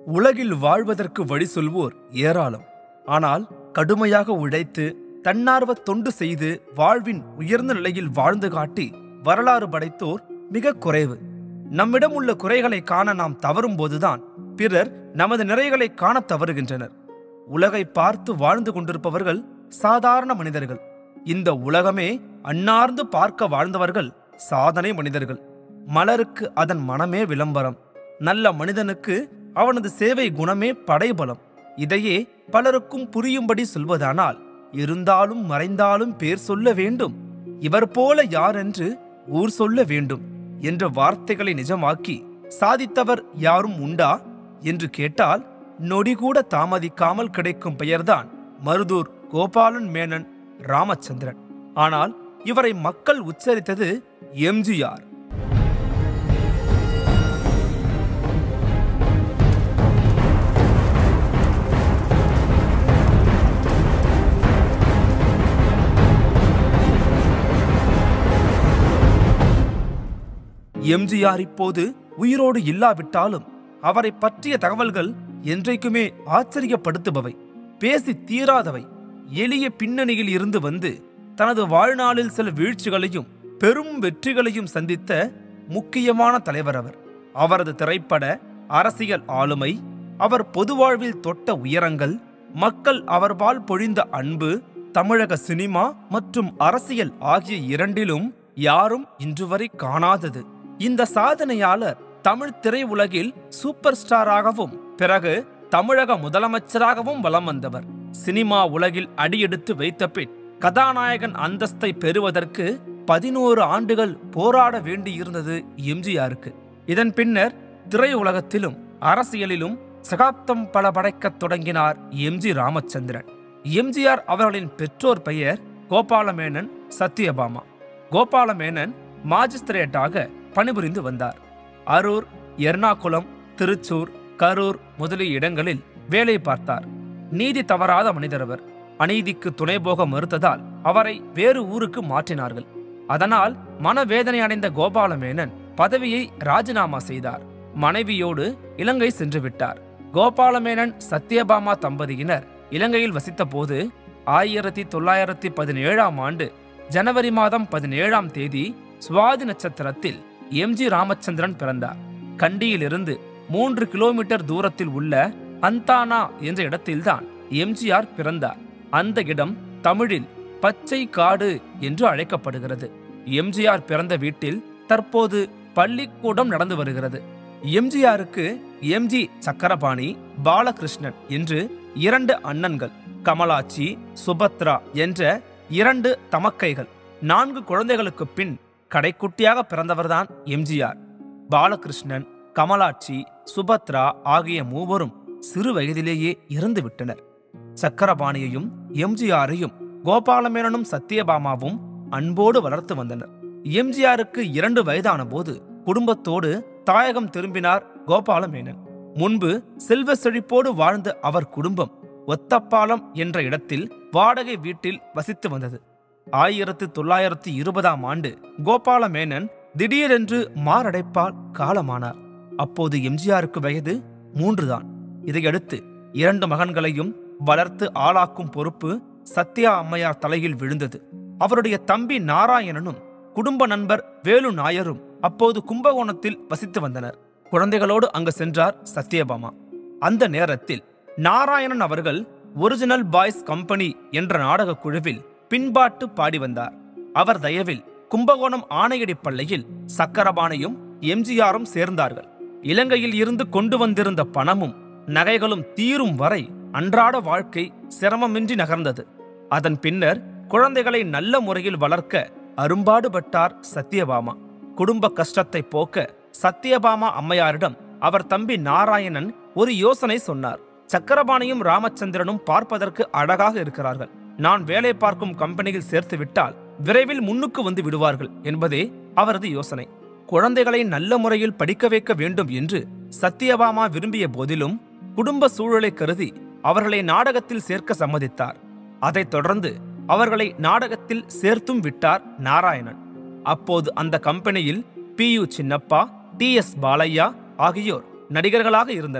உலகில் வாழ்வதற்கு வழி சொல்வோர் ஏராளம் ஆனால் கடுமையாக உழைத்து தன்னார்வ தொண்டு செய்து வாழ்வின் உயர்ந்த நிலையில் வாழ்ந்து காட்டி வரலாறு படைத்தோர் மிக குறைவு நம்மிடம் உள்ள குறைகளை காண நாம் தவறும் போதுதான் பிறர் நமது நிறைகளை காணத் தவறுகின்றனர் உலகை பார்த்து வாழ்ந்து கொண்டிருப்பவர்கள் சாதாரண மனிதர்கள் இந்த உலகமே அன்னார்ந்து பார்க்க வாழ்ந்தவர்கள் சாதனை மனிதர்கள் மலருக்கு அதன் மனமே விளம்பரம் நல்ல மனிதனுக்கு அவனது சேவை குணமே படைபலம் இதையே பலருக்கும் புரியும்படி சொல்வதானால் இருந்தாலும் மறைந்தாலும் பேர் சொல்ல வேண்டும் இவர் போல யாரென்று ஊர் சொல்ல வேண்டும் என்ற வார்த்தைகளை நிஜமாக்கி சாதித்தவர் யாரும் உண்டா என்று கேட்டால் நொடிகூட தாமதிக்காமல் கிடைக்கும் பெயர்தான் மருதூர் கோபாலன் மேனன் ராமச்சந்திரன் ஆனால் இவரை மக்கள் உச்சரித்தது எம்ஜிஆர் எம்ஜிஆர் இப்போது உயிரோடு இல்லாவிட்டாலும் அவரை பற்றிய தகவல்கள் என்றைக்குமே ஆச்சரியப்படுத்துபவை பேசி தீராதவை எளிய பின்னணியில் இருந்து வந்து தனது வாழ்நாளில் சில வீழ்ச்சிகளையும் பெரும் வெற்றிகளையும் சந்தித்த முக்கியமான தலைவர் அவர் அவரது திரைப்பட அரசியல் ஆளுமை அவர் பொது வாழ்வில் தொட்ட உயரங்கள் மக்கள் அவர்பால் பொழிந்த அன்பு தமிழக சினிமா மற்றும் அரசியல் ஆகிய இரண்டிலும் யாரும் இன்று வரை காணாதது இந்த சாதனையாளர் தமிழ் திரையுலகில் சூப்பர் ஸ்டாராகவும் பிறகு தமிழக முதலமைச்சராகவும் வலம் வந்தவர் சினிமா உலகில் அடியெடுத்து வைத்த பின் கதாநாயகன் அந்தஸ்தை பெறுவதற்கு பதினோரு ஆண்டுகள் போராட வேண்டியிருந்தது எம்ஜிஆருக்கு இதன் பின்னர் திரையுலகத்திலும் அரசியலிலும் சகாப்தம் பல படைக்கத் தொடங்கினார் எம்ஜி ராமச்சந்திரன் எம்ஜிஆர் அவர்களின் பெற்றோர் பெயர் கோபாலமேனன் சத்யபாமா கோபாலமேனன் மாஜிஸ்திரேட்டாக பணிபுரிந்து வந்தார் அரூர் எர்ணாகுளம் திருச்சூர் கரூர் முதலிய இடங்களில் வேலை பார்த்தார் நீதி தவறாத மனிதர் அவர் அநீதிக்கு துணை போக மறுத்ததால் அவரை வேறு ஊருக்கு மாற்றினார்கள் அதனால் மனவேதனை அடைந்த கோபாலமேனன் பதவியை ராஜினாமா செய்தார் மனைவியோடு இலங்கை சென்று விட்டார் கோபாலமேனன் சத்யபாமா தம்பதியினர் இலங்கையில் வசித்தபோது ஆயிரத்தி தொள்ளாயிரத்தி பதினேழாம் ஆண்டு ஜனவரி மாதம் பதினேழாம் தேதி சுவாதி நட்சத்திரத்தில் எம்ஜி ராமச்சந்திரன் பிறந்தார் கண்டியிலிருந்து மூன்று கிலோமீட்டர் தூரத்தில் உள்ள அந்தானா என்ற இடத்தில்தான் எம்ஜிஆர் பிறந்தார் அந்த இடம் தமிழில் பச்சை காடு என்று அழைக்கப்படுகிறது எம்ஜிஆர் பிறந்த வீட்டில் தற்போது பள்ளிக்கூடம் நடந்து வருகிறது எம்ஜிஆருக்கு எம்ஜி சக்கரபாணி பாலகிருஷ்ணன் என்று இரண்டு அண்ணன்கள் கமலாட்சி சுபத்ரா என்ற இரண்டு தமக்கைகள் நான்கு குழந்தைகளுக்கு பின் கடைக்குட்டியாக பிறந்தவர்தான் எம்ஜிஆர் பாலகிருஷ்ணன் கமலாட்சி சுபத்ரா ஆகிய மூவரும் சிறு வயதிலேயே இறந்து விட்டனர் சக்கரபாணியையும் எம்ஜிஆரையும் கோபாலமேனனும் சத்யபாமாவும் அன்போடு வளர்த்து வந்தனர் எம்ஜிஆருக்கு இரண்டு வயதான போது குடும்பத்தோடு தாயகம் திரும்பினார் கோபாலமேனன் முன்பு செல்வ செழிப்போடு வாழ்ந்த அவர் குடும்பம் ஒத்தப்பாலம் என்ற இடத்தில் வாடகை வீட்டில் வசித்து வந்தது ஆயிரத்து தொள்ளாயிரத்து இருபதாம் ஆண்டு கோபாலமேனன் திடீரென்று மாரடைப்பால் காலமானார் அப்போது எம்ஜிஆருக்கு வயது மூன்றுதான் இதையடுத்து இரண்டு மகன்களையும் வளர்த்து ஆளாக்கும் பொறுப்பு சத்யா அம்மையார் தலையில் விழுந்தது அவருடைய தம்பி நாராயணனும் குடும்ப நண்பர் வேலு நாயரும் அப்போது கும்பகோணத்தில் வசித்து வந்தனர் குழந்தைகளோடு அங்கு சென்றார் சத்யபாமா அந்த நேரத்தில் நாராயணன் அவர்கள் ஒரிஜினல் பாய்ஸ் கம்பெனி என்ற நாடகக் குழுவில் பின்பாட்டு பாடி வந்தார் அவர் தயவில் கும்பகோணம் ஆணையடி பள்ளியில் சக்கரபாணியும் எம்ஜிஆரும் சேர்ந்தார்கள் இலங்கையில் இருந்து கொண்டு வந்திருந்த பணமும் நகைகளும் தீரும் வரை அன்றாட வாழ்க்கை சிரமமின்றி நகர்ந்தது அதன் பின்னர் குழந்தைகளை நல்ல முறையில் வளர்க்க அரும்பாடுபட்டார் சத்யபாமா குடும்ப கஷ்டத்தை போக்க சத்யபாமா அம்மையாரிடம் அவர் தம்பி நாராயணன் ஒரு யோசனை சொன்னார் சக்கரபாணியும் ராமச்சந்திரனும் பார்ப்பதற்கு அழகாக இருக்கிறார்கள் நான் வேலை பார்க்கும் கம்பெனியில் சேர்த்து விட்டால் விரைவில் முன்னுக்கு வந்து விடுவார்கள் என்பதே அவரது யோசனை குழந்தைகளை நல்ல முறையில் படிக்க வைக்க வேண்டும் என்று சத்யபாமா விரும்பிய போதிலும் குடும்ப சூழலை கருதி அவர்களை நாடகத்தில் சேர்க்க சம்மதித்தார் அதைத் தொடர்ந்து அவர்களை நாடகத்தில் சேர்த்தும் விட்டார் நாராயணன் அப்போது அந்த கம்பெனியில் P U Chinnappa T S Balaiah ஆகியோர் நடிகர்களாக இருந்தனர்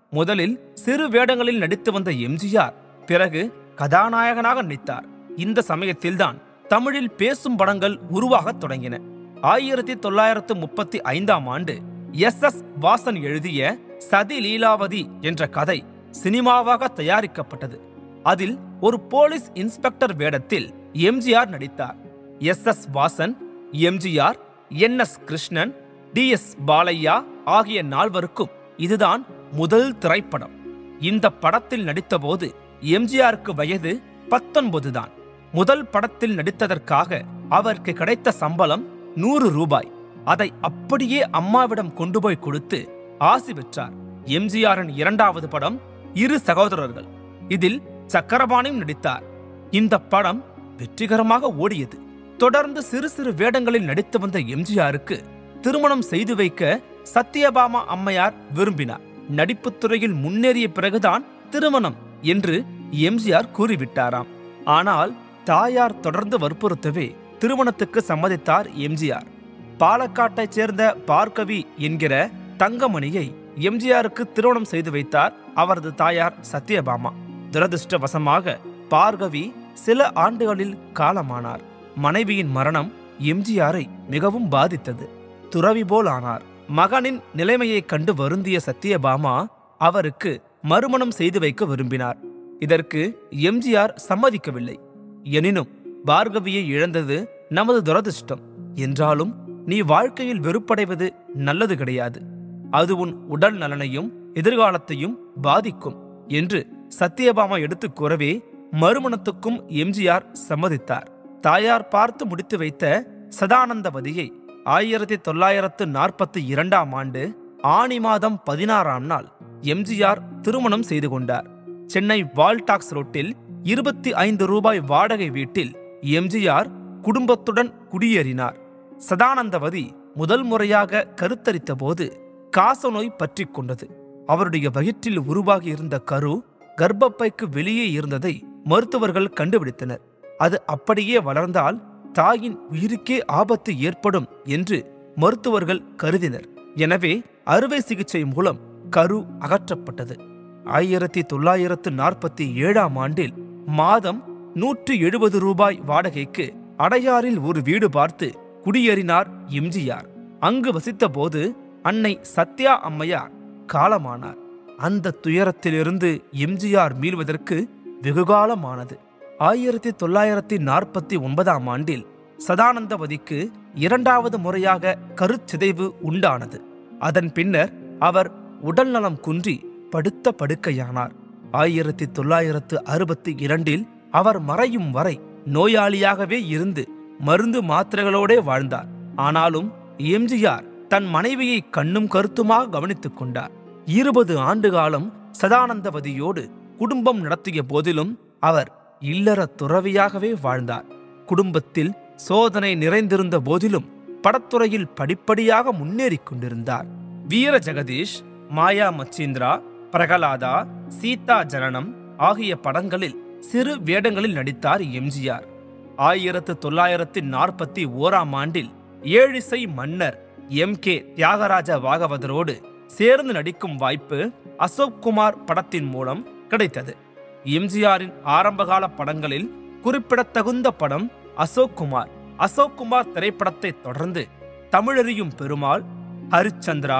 முதலில் சிறு வேடங்களில் நடித்து வந்த எம்ஜிஆர் பிறகு கதாநாயகனாக நடித்தார் இந்த சமயத்தில்தான் தமிழில் பேசும் படங்கள் உருவாகத் தொடங்கின ஆயிரத்தி தொள்ளாயிரத்து முப்பத்தி ஐந்தாம் ஆண்டு எஸ் எஸ் வாசன் எழுதிய சதி லீலாவதி என்ற கதை சினிமாவாக தயாரிக்கப்பட்டது அதில் ஒரு போலீஸ் இன்ஸ்பெக்டர் வேடத்தில் எம்ஜிஆர் நடித்தார் S S Vasan MGR N S Krishnan T S Balaiah ஆகிய நால்வருக்கும் இதுதான் முதல் திரைப்படம் இந்த படத்தில் நடித்தபோது எம்ஜிஆருக்கு வயது பத்தொன்பது தான் முதல் படத்தில் நடித்ததற்காக அவருக்கு கிடைத்த சம்பளம் நூறு ரூபாய் அதை அப்படியே அம்மாவிடம் கொண்டு போய் கொடுத்து ஆசி பெற்றார் எம்ஜிஆரின் இரண்டாவது படம் இரு சகோதரர்கள் இதில் சக்கரபாணியும் நடித்தார் இந்த படம் வெற்றிகரமாக ஓடியது தொடர்ந்து சிறு சிறு வேடங்களில் நடித்து வந்த எம்ஜிஆருக்கு திருமணம் செய்து வைக்க சத்யபாமா அம்மையார் விரும்பினார் நடிப்புத் துறையில் முன்னேறிய பிறகுதான் திருமணம் என்று எம்ஜிஆர் கூறிவிட்டாராம் ஆனால் தாயார் தொடர்ந்து வற்புறுத்தவே திருமணத்துக்கு சம்மதித்தார் எம்ஜிஆர் பாலக்காட்டைச் சேர்ந்த பார்கவி என்கிற தங்கமணியை எம்ஜிஆருக்கு திருமணம் செய்து வைத்தார் அவரது தாயார் சத்யபாமா துரதிருஷ்டவசமாக பார்கவி சில ஆண்டுகளில் காலமானார் மனைவியின் மரணம் எம்ஜிஆரை மிகவும் பாதித்தது துறவி போல் ஆனார் மகனின் நிலைமையைக் கண்டு வருந்திய சத்யபாமா அவருக்கு மறுமணம் செய்து வைக்க விரும்பினார் இதற்கு எம்ஜிஆர் சம்மதிக்கவில்லை எனினும் பார்கவியை இழந்தது நமது துரதிர்ஷ்டம் என்றாலும் நீ வாழ்க்கையில் வெறுப்படைவது நல்லது கிடையாது அது உன் உடல் நலனையும் எதிர்காலத்தையும் பாதிக்கும் என்று சத்யபாமா எடுத்துக் கூறவே மறுமணத்துக்கும் எம்ஜிஆர் சம்மதித்தார் தாயார் பார்த்து முடித்து வைத்த சதானந்தவதியை ஆயிரத்தி தொள்ளாயிரத்து நாற்பத்தி இரண்டாம் ஆண்டு ஆனி மாதம் பதினாறாம் நாள் எம்ஜிஆர் திருமணம் செய்து கொண்டார் சென்னை வால்டாக்ஸ் ரோட்டில் இருபத்தி ஐந்து ரூபாய் வாடகை வீட்டில் எம்ஜிஆர் குடும்பத்துடன் குடியேறினார் சதானந்தவதி முதல் முறையாக கருத்தரித்த போது காசநோய் பற்றிக் கொண்டது அவருடைய வயிற்றில் உருவாகியிருந்த கரு கர்ப்பப்பைக்கு வெளியே இருந்ததை மருத்துவர்கள் கண்டுபிடித்தனர் அது அப்படியே வளர்ந்தால் தாயின் உயிருக்கே ஆபத்து ஏற்படும் என்று மருத்துவர்கள் கருதினர் எனவே அறுவை சிகிச்சை மூலம் கரு அகற்றப்பட்டது ஆயிரத்தி தொள்ளாயிரத்து நாற்பத்தி ஏழாம் ஆண்டில் மாதம் நூற்று எழுபது ரூபாய் வாடகைக்கு அடையாறில் ஒரு வீடு பார்த்து குடியேறினார் எம்ஜிஆர் அங்கு வசித்தபோது அன்னை சத்யா அம்மையார் காலமானார் அந்த துயரத்திலிருந்து எம்ஜிஆர் மீள்வதற்கு வெகுகாலமானது ஆயிரத்தி தொள்ளாயிரத்தி நாற்பத்தி ஒன்பதாம் ஆண்டில் சதானந்தவதிக்கு இரண்டாவது முறையாக கருச்சிதைவு உண்டானது அதன் பின்னர் அவர் உடல்நலம் குன்றி படுத்த படுக்கையானார் ஆயிரத்தி தொள்ளாயிரத்து அறுபத்தி இரண்டில் அவர் மறையும் வரை நோயாளியாகவே இருந்து மருந்து மாத்திரைகளோடே வாழ்ந்தார் ஆனாலும் எம்ஜிஆர் தன் மனைவியை கண்ணும் கருத்துமாக கவனித்துக் கொண்டார் இருபது ஆண்டு காலம் சதானந்தவதியோடு குடும்பம் நடத்திய போதிலும் அவர் இல்லற துறவியாகவே வாழ்ந்தார் குடும்பத்தில் சோதனை நிறைந்திருந்த போதிலும் படத்துறையில் படிப்படியாக முன்னேறிக் கொண்டிருந்தார் வீர ஜெகதீஷ் மாயா மச்சீந்திரா பிரகலாதா சீதா ஜனனம் ஆகிய படங்களில் சிறு வேடங்களில் நடித்தார் எம்ஜிஆர் ஆயிரத்து தொள்ளாயிரத்தி நாற்பத்தி ஓராம் ஆண்டில் ஏழிசை மன்னர் எம் கே தியாகராஜ பாகவதரோடு சேர்ந்து நடிக்கும் வாய்ப்பு அசோக் குமார் படத்தின் மூலம் கிடைத்தது எம்ஜிஆரின் ஆரம்பகால படங்களில் குறிப்பிடத்தகுந்த படம் அசோக் குமார் அசோக் குமார் திரைப்படத்தை தொடர்ந்து தமிழறியும் பெருமாள் ஹரிச்சந்திரா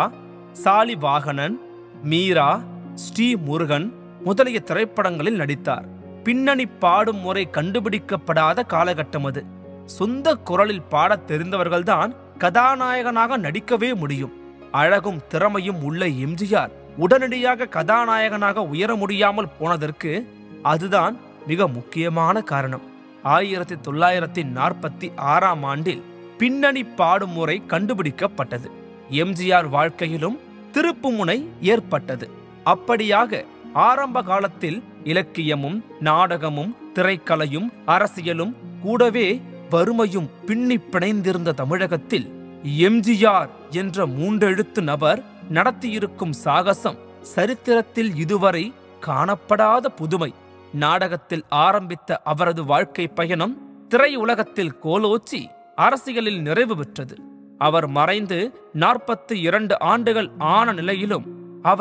சாலிவாகனன் மீரா ஸ்ரீ முருகன் முதலிய திரைப்படங்களில் நடித்தார் பின்னணி பாடும் முறை கண்டுபிடிக்கப்படாத காலகட்டம் அது சொந்த குரலில் பாடத் தெரிந்தவர்கள்தான் கதாநாயகனாக நடிக்கவே முடியும் அழகும் திறமையும் உள்ள எம்ஜிஆர் உடனடியாக கதாநாயகனாக உயர முடியாமல் போனதற்கு அதுதான் மிக முக்கியமான காரணம் ஆயிரத்தி தொள்ளாயிரத்தி நாற்பத்தி ஆறாம் ஆண்டில் பின்னணி பாடும் முறை கண்டுபிடிக்கப்பட்டது எம்ஜிஆர் வாழ்க்கையிலும் திருப்புமுனை ஏற்பட்டது அப்படியாக ஆரம்ப காலத்தில் இலக்கியமும் நாடகமும் திரைக்கலையும் அரசியலும் கூடவே வறுமையும் பின்னி பிணைந்திருந்த தமிழகத்தில் எம்ஜிஆர் என்ற மூன்றெழுத்து நபர் நடத்தியிருக்கும் சாகசம் சரித்திரத்தில் இதுவரை காணப்படாத புதுமை நாடகத்தில் ஆரம்பித்த அவரது வாழ்க்கை பயணம் திரையுலகத்தில் கோலோச்சி அரசியலில் நிறைவு பெற்றது அவர் மறைந்து நாற்பத்தி இரண்டு ஆண்டுகள் ஆன நிலையிலும் அவர்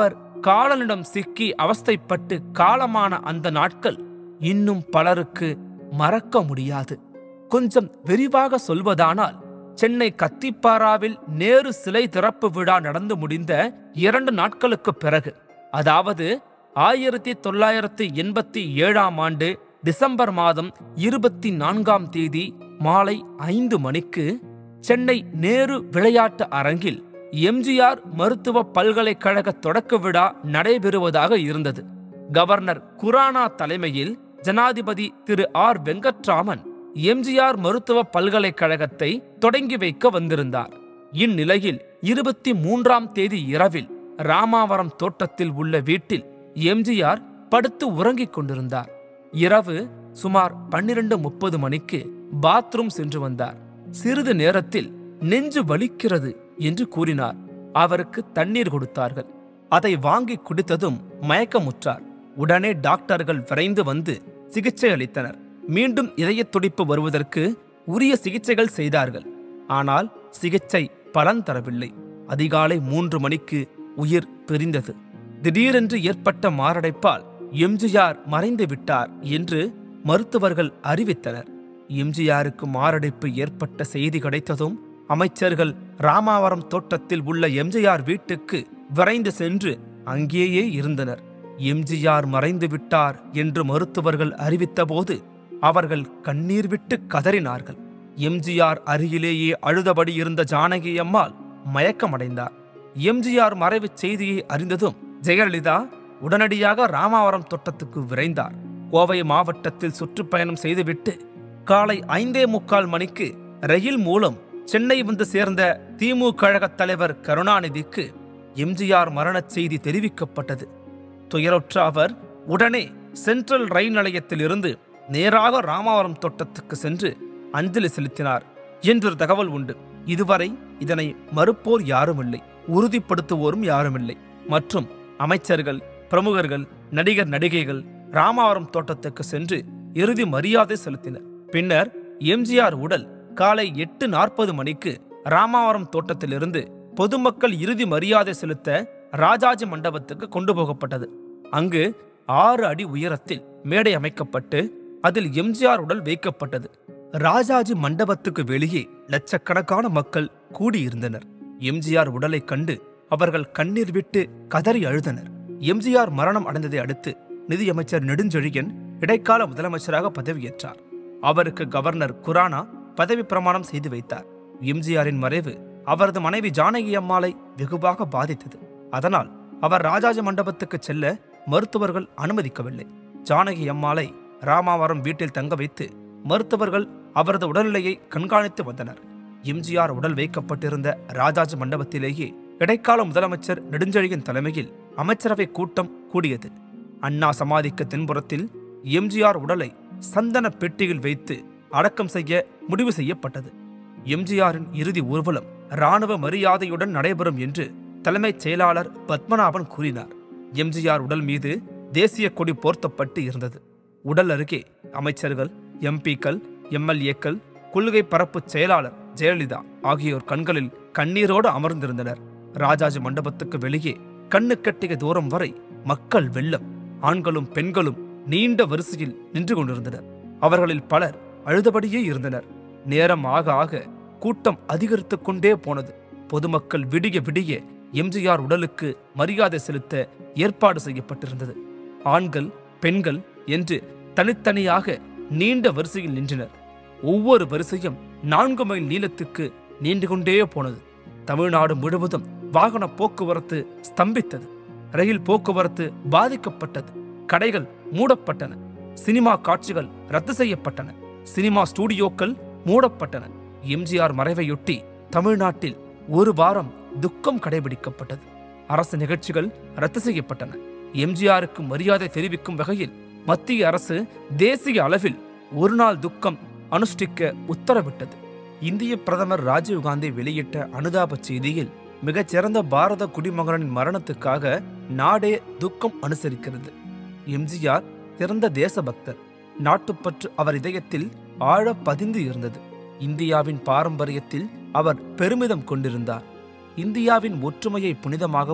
காலனிடம் சிக்கி அவஸ்தைப்பட்டு காலமான அந்த நாட்கள் இன்னும் பலருக்கு மறக்க முடியாது கொஞ்சம் விரிவாக சொல்வதானால் சென்னை கத்திப்பாராவில் நேரு சிலை திறப்பு விழா நடந்து முடிந்த இரண்டு நாட்களுக்கு பிறகு அதாவது ஆயிரத்தி தொள்ளாயிரத்தி எண்பத்தி ஏழாம் ஆண்டு டிசம்பர் மாதம் இருபத்தி நான்காம் தேதி மாலை ஐந்து மணிக்கு சென்னை நேரு விளையாட்டு அரங்கில் எம்ஜிஆர் மருத்துவ பல்கலைக்கழக தொடக்க விழா நடைபெறுவதாக இருந்தது கவர்னர் குரானா தலைமையில் ஜனாதிபதி திரு ஆர் வெங்கட்ராமன் எம்ஜிஆர் மருத்துவ பல்கலைக்கழகத்தை தொடங்கி வைக்க வந்திருந்தார் இந்நிலையில் இருபத்தி மூன்றாம் தேதி இரவில் ராமாவரம் தோட்டத்தில் உள்ள வீட்டில் எம்ஜிஆர் படுத்து உறங்கிக் கொண்டிருந்தார் இரவு சுமார் பன்னிரண்டு முப்பது மணிக்கு பாத்ரூம் சென்று வந்தார் சிறிது நேரத்தில் நெஞ்சு வலிக்கிறது என்று கூறினார் அவருக்கு தண்ணீர் கொடுத்தார்கள் அதை வாங்கி குடித்ததும் மயக்கமுற்றார் உடனே டாக்டர்கள் விரைந்து வந்து சிகிச்சை அளித்தனர் மீண்டும் இதயத் துடிப்பு வருவதற்கு உரிய சிகிச்சைகள் செய்தார்கள் ஆனால் சிகிச்சை பலன் தரவில்லை அதிகாலை மூன்று மணிக்கு உயிர் பிரிந்தது திடீரென்று ஏற்பட்ட மாரடைப்பால் எம்ஜிஆர் மறைந்து விட்டார் என்று மருத்துவர்கள் அறிவித்தனர் எம்ஜிஆருக்கு மாரடைப்பு ஏற்பட்ட செய்தி கிடைத்ததும் அமைச்சர்கள் ராமாவரம் தோட்டத்தில் உள்ள எம்ஜிஆர் வீட்டுக்கு விரைந்து சென்று அங்கேயே இருந்தனர் எம்ஜிஆர் மறைந்து விட்டார் என்று மருத்துவர்கள் அறிவித்தபோது அவர்கள் கண்ணீர் விட்டு கதறினார்கள் எம்ஜிஆர் அருகிலேயே அழுதபடி இருந்த ஜானகி அம்மாள் மயக்கமடைந்தார் எம்ஜிஆர் மறைவுச் செய்தியை அறிந்ததும் ஜெயலலிதா உடனடியாக ராமாவரம் தோட்டத்துக்கு விரைந்தார் கோவை மாவட்டத்தில் சுற்றுப்பயணம் செய்துவிட்டு காலை ஐந்தே முக்கால் மணிக்கு ரயில் மூலம் சென்னை வந்து சேர்ந்த திமுக கழகத் தலைவர் கருணாநிதிக்கு எம்ஜிஆர் மரணச் செய்தி தெரிவிக்கப்பட்டது துயருற்ற அவர் உடனே சென்ட்ரல் ரயில் நிலையத்திலிருந்து நேராக ராமாவரம் தோட்டத்துக்கு சென்று அஞ்சலி செலுத்தினார் என்றொரு தகவல் உண்டு இதுவரை இதனை மறுப்போர் யாருமில்லை உறுதிப்படுத்துவோரும் யாருமில்லை மற்றும் அமைச்சர்கள் பிரமுகர்கள் நடிகர் நடிகைகள் ராமாவரம் தோட்டத்துக்கு சென்று இறுதி மரியாதை செலுத்தினர் பின்னர் எம்ஜிஆர் உடல் காலை எட்டு நாற்பது மணிக்கு ராமாவரம் தோட்டத்திலிருந்து பொதுமக்கள் இறுதி மரியாதை செலுத்த ராஜாஜி மண்டபத்துக்கு கொண்டு போகப்பட்டது அங்கு ஆறு அடி உயரத்தில் மேடை அமைக்கப்பட்டு அதில் எம்ஜிஆர் உடல் வைக்கப்பட்டது ராஜாஜி மண்டபத்துக்கு வெளியே லட்சக்கணக்கான மக்கள் கூடியிருந்தனர் எம்ஜிஆர் உடலை கண்டு அவர்கள் கண்ணீர் விட்டு கதறி அழுதனர் எம்ஜிஆர் மரணம் அடைந்ததை அடுத்து நிதியமைச்சர் நெடுஞ்செழியன் இடைக்கால முதலமைச்சராக பதவியேற்றார் அவருக்கு கவர்னர் குரானா பதவி பிரமாணம் செய்து வைத்தார் எம்ஜிஆரின் மறைவு அவரது மனைவி ஜானகி அம்மாளை வெகுவாக பாதித்தது அதனால் அவர் ராஜாஜி மண்டபத்துக்கு செல்ல மருத்துவர்கள் அனுமதிக்கவில்லை ஜானகி அம்மாளை ராமாவரம் வீட்டில் தங்க வைத்து மருத்துவர்கள் அவரது உடல்நிலையை கண்காணித்து வந்தனர் எம்ஜிஆர் உடல் வைக்கப்பட்டிருந்த ராஜாஜி மண்டபத்திலேயே இடைக்கால முதலமைச்சர் நெடுஞ்செழியன் தலைமையில் அமைச்சரவை கூட்டம் கூடியது அண்ணா சமாதிக்கு தென்புறத்தில் எம்ஜிஆர் உடலை சந்தன பெட்டியில் வைத்து அடக்கம் செய்ய முடிவு செய்யப்பட்டது எம்ஜிஆரின் இறுதி ஊர்வலம் ராணுவ மரியாதையுடன் நடைபெறும் என்று தலைமைச் செயலாளர் பத்மநாபன் கூறினார் எம்ஜிஆர் உடல் மீது தேசிய கொடி போர்த்தப்பட்டு இருந்தது உடல் அருகே அமைச்சர்கள் எம்பிக்கள் எம்எல்ஏக்கள் கொள்கை பரப்பு செயலாளர் ஜெயலலிதா ஆகியோர் கண்களில் கண்ணீரோடு அமர்ந்திருந்தனர் ராஜாஜி மண்டபத்துக்கு வெளியே கண்ணு கட்டிய தூரம் வரை மக்கள் வெள்ளம் ஆண்களும் பெண்களும் நீண்ட வரிசையில் நின்று கொண்டிருந்தனர் அவர்களில் பலர் அழுதபடியே இருந்தனர் நேரம் ஆக ஆக கூட்டம் அதிகரித்துக் கொண்டே போனது பொதுமக்கள் விடிய விடிய எம்ஜிஆர் உடலுக்கு மரியாதை செலுத்த ஏற்பாடு செய்யப்பட்டிருந்தது ஆண்கள் பெண்கள் என்று தனித்தனியாக நீண்ட வரிசையில் நின்றனர் ஒவ்வொரு வரிசையும் நான்கு மைல் நீளத்துக்கு நீண்டு கொண்டே போனது தமிழ்நாடு முழுவதும் வாகன போக்குவரத்து ஸ்தம்பித்தது ரயில் போக்குவரத்து பாதிக்கப்பட்டது கடைகள் மூடப்பட்டன சினிமா காட்சிகள் ரத்து செய்யப்பட்டன சினிமா ஸ்டூடியோக்கள் மூடப்பட்டன எம்ஜிஆர் மறைவையொட்டி தமிழ்நாட்டில் ஒரு வாரம் துக்கம் கடைபிடிக்கப்பட்டது அரசு நிகழ்ச்சிகள் ரத்து செய்யப்பட்டன எம்ஜிஆருக்கு மரியாதை தெரிவிக்கும் வகையில் மத்திய அரசு தேசிய அளவில் ஒரு நாள் துக்கம் அனுஷ்டிக்க உத்தரவிட்டது இந்திய பிரதமர் ராஜீவ்காந்தி வெளியிட்ட அனுதாப செய்தியில் மிகச்சிறந்த பாரத குடிமகனின் மரணத்துக்காக நாடே துக்கம் அனுசரிக்கிறது எம்ஜிஆர் சிறந்த தேசபக்தர் நாட்டுப்பற்று அவர் இதயத்தில் ஆழ பதிந்து இருந்தது இந்தியாவின் பாரம்பரியத்தில் அவர் பெருமிதம் கொண்டிருந்தார் இந்தியாவின் ஒற்றுமையை புனிதமாகவும்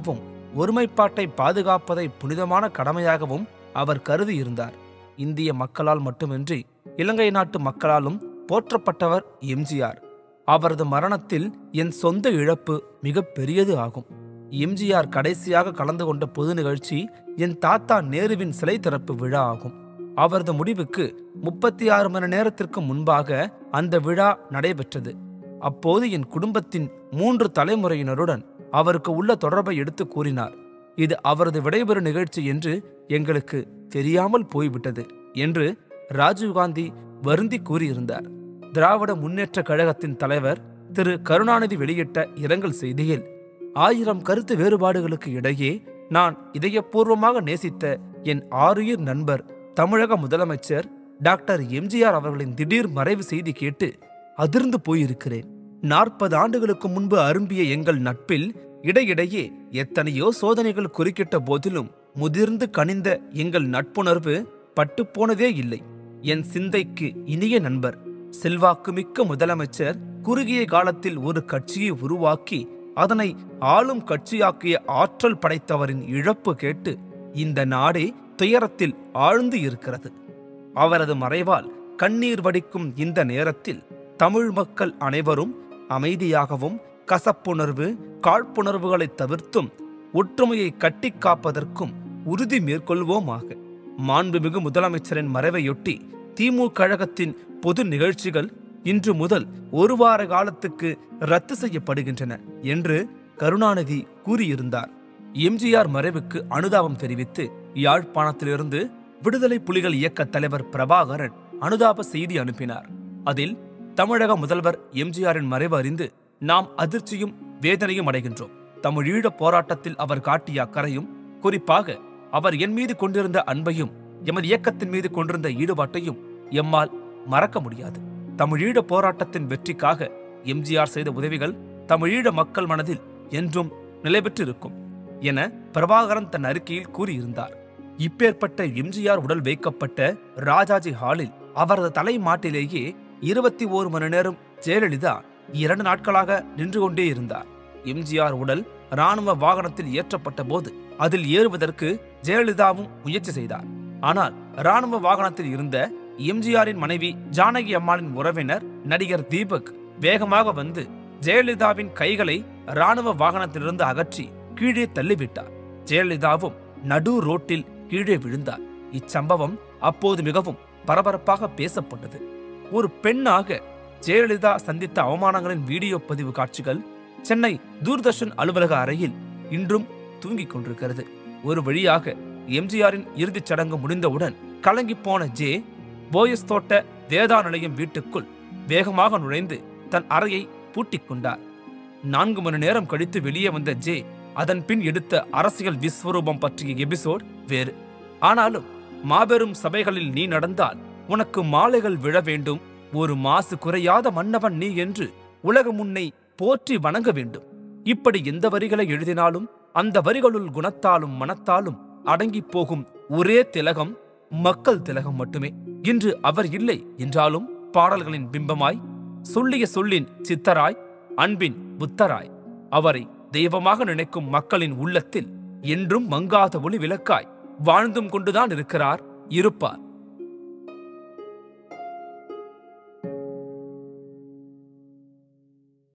ஒருமைப்பாட்டை பாதுகாப்பதை புனிதமான கடமையாகவும் அவர் கருதி இருந்தார் இந்திய மக்களால் மட்டுமின்றி இலங்கை நாட்டு மக்களாலும் போற்றப்பட்டவர் எம்ஜிஆர் அவரது மரணத்தில் என் சொந்த இழப்பு மிக பெரியது ஆகும் எம்ஜிஆர் கடைசியாக கலந்து கொண்ட பொது நிகழ்ச்சி என் தாத்தா நேருவின் சிலை திறப்பு விழா ஆகும் அவரது முடிவுக்கு முப்பத்தி ஆறு மணி நேரத்திற்கு முன்பாக அந்த விழா நடைபெற்றது அப்போது என் குடும்பத்தின் மூன்று தலைமுறையினருடன் அவருக்கு உள்ள தொடர்பை எடுத்து கூறினார் இது அவரது விடைபெறு நிகழ்ச்சி என்று எங்களுக்கு தெரியாமல் போய்விட்டது என்று ராஜீவ்காந்தி வருந்தி கூறியிருந்தார் திராவிட முன்னேற்ற கழகத்தின் தலைவர் திரு கருணாநிதி வெளியிட்ட இரங்கல் செய்தியில் ஆயிரம் கருத்து வேறுபாடுகளுக்கு இடையே நான் இதயபூர்வமாக நேசித்த என் ஆறுயிர் நண்பர் தமிழக முதலமைச்சர் டாக்டர் எம்ஜிஆர் அவர்களின் திடீர் மறைவு செய்தி கேட்டு அதிர்ந்து போயிருக்கிறேன் நாற்பது ஆண்டுகளுக்கு முன்பு அரும்பிய எங்கள் நட்பில் இடையிடையே எத்தனையோ சோதனைகள் குறுக்கிட்ட போதிலும் முதிர்ந்து கனிந்த எங்கள் நட்புணர்வு பட்டுப்போனதே இல்லை என் சிந்தைக்கு இனிய நண்பர் செல்வாக்குமிக்க முதலமைச்சர் குறுகிய காலத்தில் ஒரு கட்சியை உருவாக்கி அதனை ஆளும் கட்சியாக்கிய ஆற்றல் படைத்தவரின் இழப்பு கேட்டு இந்த நாடே துயரத்தில் ஆழ்ந்து இருக்கிறது அவரது மறைவால் கண்ணீர் வடிக்கும் இந்த நேரத்தில் தமிழ் மக்கள் அனைவரும் அமைதியாகவும் கசப்புணர்வு காழ்ப்புணர்வுகளை தவிர்த்தும் ஒற்றுமையை கட்டிக் காப்பதற்கும் உறுதி மேற்கொள்வோமாக மாண்புமிகு முதலமைச்சரின் மறைவையொட்டி திமுக கழகத்தின் பொது நிகழ்ச்சிகள் இன்று முதல் ஒரு வார காலத்துக்கு ரத்து செய்யப்படுகின்றன என்று கருணாநிதி கூறியிருந்தார் எம்ஜிஆர் மறைவுக்கு அனுதாபம் தெரிவித்து யாழ்ப்பாணத்திலிருந்து விடுதலை புலிகள் இயக்க தலைவர் பிரபாகரன் அனுதாப செய்தி அனுப்பினார் அதில் தமிழக முதல்வர் எம்ஜிஆரின் மறைவு அறிந்து நாம் அதிர்ச்சியும் வேதனையும் அடைகின்றோம் தமிழீழ போராட்டத்தில் அவர் காட்டிய அக்கறையும் குறிப்பாக அவர் என் மீது கொண்டிருந்த அன்பையும் எமது இயக்கத்தின் மீது கொண்டிருந்த ஈடுபாட்டையும் எம்மால் மறக்க முடியாது தமிழீழ போராட்டத்தின் வெற்றிக்காக எம்ஜிஆர் செய்த உதவிகள் தமிழீழ மக்கள் மனதில் என்றும் நிலை பெற்றிருக்கும் என பிரபாகரன் தன் அறிக்கையில் கூறியிருந்தார் இப்பேற்பட்ட எம்ஜிஆர் உடல் வைக்கப்பட்ட ராஜாஜி ஹாலில் அவரது தலை மாட்டிலேயே இருபத்தி ஓரு மணி நேரம் ஜெயலலிதா இரண்டு நாட்களாக நின்று கொண்டே இருந்தார் எம்ஜிஆர் உடல் ராணுவ வாகனத்தில் ஏற்றப்பட்ட போது அதில் ஏறுவதற்கு ஜெயலலிதாவும் முயற்சி செய்தார் ஆனால் ராணுவ வாகனத்தில் இருந்த எம்ஜிஆரின் மனைவி ஜானகி அம்மாளின் உறவினர் நடிகர் தீபக் வேகமாக வந்து ஜெயலலிதாவின் கைகளை ராணுவ வாகனத்திலிருந்து அகற்றி கீழே தள்ளிவிட்டார் ஜெயலலிதாவும் நடு ரோட்டில் கீழே விழுந்தார் இச்சம்பவம் அப்போது மிகவும் பரபரப்பாக பேசப்பட்டது ஒரு பெண்ணாக ஜெயலலிதா சந்தித்த அவமானங்களின் வீடியோ பதிவு காட்சிகள் சென்னை தூர்தர்ஷன் அலுவலக அறையில் இன்றும் தூங்கிக் கொண்டிருக்கிறது ஒரு வழியாக எம்ஜிஆரின் இறுதிச் சடங்கு முடிந்தவுடன் கலங்கிப் போன ஜே போயஸ் தோட்ட வேதா நிலையம் வீட்டுக்குள் வேகமாக நுழைந்து தன் அறையை பூட்டிக் கொண்டார் நான்கு மணி நேரம் கழித்து வெளியே வந்த ஜே அதன் பின் எடுத்த அரசியல் விஸ்வரூபம் பற்றிய எபிசோட் வேறு ஆனாலும் மாபெரும் சபைகளில் நீ நடந்தால் உனக்கு மாலைகள் விழ வேண்டும் ஒரு மாசு குறையாத மன்னவன் நீ என்று உலகம் உன்னை போற்றி வணங்க வேண்டும் இப்படி எந்த வரிகளை எழுதினாலும் அந்த வரிகளுள் குணத்தாலும் மனத்தாலும் அடங்கிப் போகும் ஒரே திலகம் மக்கள் திலகம் மட்டுமே இன்று அவர் இல்லை என்றாலும் பாடல்களின் பிம்பமாய் சொல்லிய சொல்லின் சித்தராய் அன்பின் புத்தராய் அவரை தெய்வமாக நினைக்கும் மக்களின் உள்ளத்தில் என்றும் மங்காத ஒளி விளக்காய் வாழ்ந்தும் கொண்டுதான் இருக்கிறார் இருப்பார்